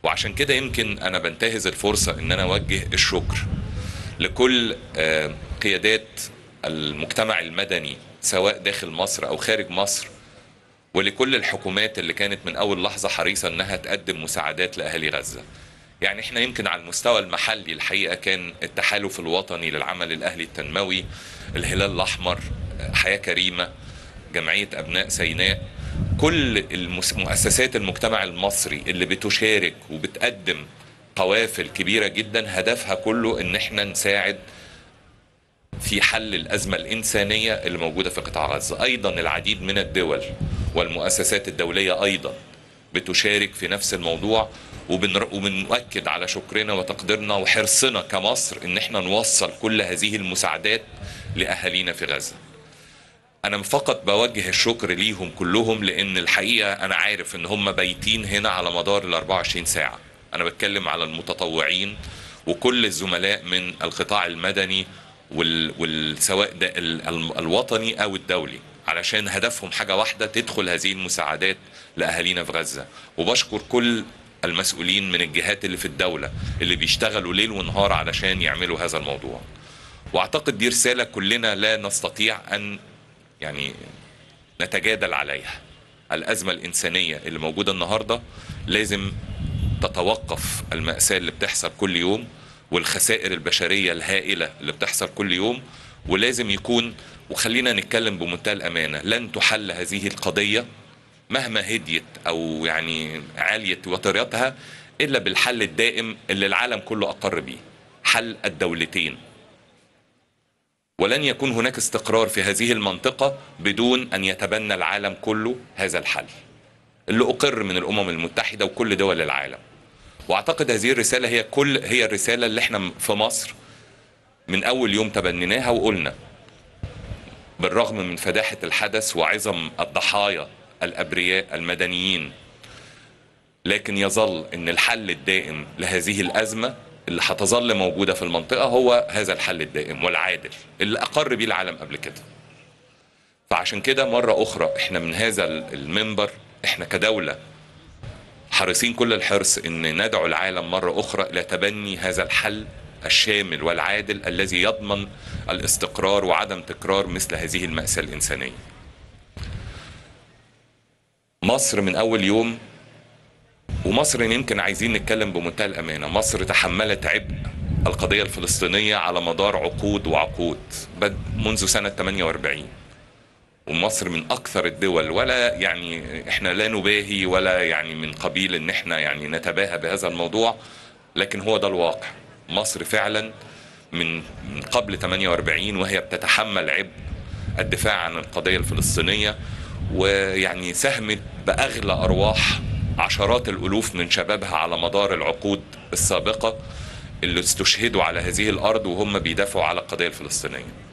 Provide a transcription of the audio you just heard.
وعشان كده يمكن انا بنتهز الفرصه ان انا اوجه الشكر لكل آه، قيادات المجتمع المدني سواء داخل مصر او خارج مصر ولكل الحكومات اللي كانت من اول لحظه حريصه انها تقدم مساعدات لاهالي غزه. يعني احنا يمكن على المستوى المحلي الحقيقه كان التحالف الوطني للعمل الاهلي التنموي، الهلال الاحمر، حياه كريمه، جمعيه ابناء سيناء، كل المس- مؤسسات المجتمع المصري اللي بتشارك وبتقدم قوافل كبيره جدا هدفها كله ان احنا نساعد في حل الأزمة الإنسانية اللي موجودة في قطاع غزة أيضا العديد من الدول والمؤسسات الدولية أيضا بتشارك في نفس الموضوع وبنر- وبنؤكد على شكرنا وتقديرنا وحرصنا كمصر ان احنا نوصل كل هذه المساعدات لأهالينا في غزة انا فقط بوجه الشكر ليهم كلهم لان الحقيقه انا عارف ان هم بايتين هنا على مدار ال 24 ساعه انا بتكلم على المتطوعين وكل الزملاء من القطاع المدني وال... وال... سواء ده ال... ال- الوطني او الدولي علشان هدفهم حاجه واحده تدخل هذه المساعدات لاهالينا في غزه وبشكر كل المسؤولين من الجهات اللي في الدوله اللي بيشتغلوا ليل ونهار علشان يعملوا هذا الموضوع واعتقد دي رساله كلنا لا نستطيع ان يعني نتجادل عليها الأزمة الإنسانية اللي موجودة النهاردة لازم تتوقف المأساة اللي بتحصل كل يوم والخسائر البشرية الهائلة اللي بتحصل كل يوم ولازم يكون وخلينا نتكلم بمنتهى الأمانة لن تحل هذه القضية مهما هديت أو يعني عالية وتريتها إلا بالحل الدائم اللي العالم كله أقر بيه حل الدولتين ولن يكون هناك استقرار في هذه المنطقة بدون أن يتبنى العالم كله هذا الحل اللي أقر من الأمم المتحدة وكل دول العالم وأعتقد هذه الرسالة هي كل هي الرسالة اللي احنا في مصر من أول يوم تبنيناها وقلنا بالرغم من فداحة الحدث وعظم الضحايا الأبرياء المدنيين لكن يظل ان الحل الدائم لهذه الازمه اللي هتظل موجوده في المنطقه هو هذا الحل الدائم والعادل اللي اقر بيه العالم قبل كده. فعشان كده مره اخرى احنا من هذا المنبر احنا كدوله حريصين كل الحرص ان ندعو العالم مره اخرى الى تبني هذا الحل الشامل والعادل الذي يضمن الاستقرار وعدم تكرار مثل هذه الماساه الانسانيه. مصر من اول يوم ومصر يمكن عايزين نتكلم بمنتهى الامانه مصر تحملت عبء القضيه الفلسطينيه على مدار عقود وعقود بد- منذ سنه 48 ومصر من اكثر الدول ولا يعني احنا لا نباهي ولا يعني من قبيل ان احنا يعني نتباهى بهذا الموضوع لكن هو ده الواقع مصر فعلا من من قبل 48 وهي بتتحمل عبء الدفاع عن القضيه الفلسطينيه ويعني ساهمت باغلى ارواح عشرات الالوف من شبابها على مدار العقود السابقه اللي استشهدوا على هذه الارض وهم بيدافعوا على القضيه الفلسطينيه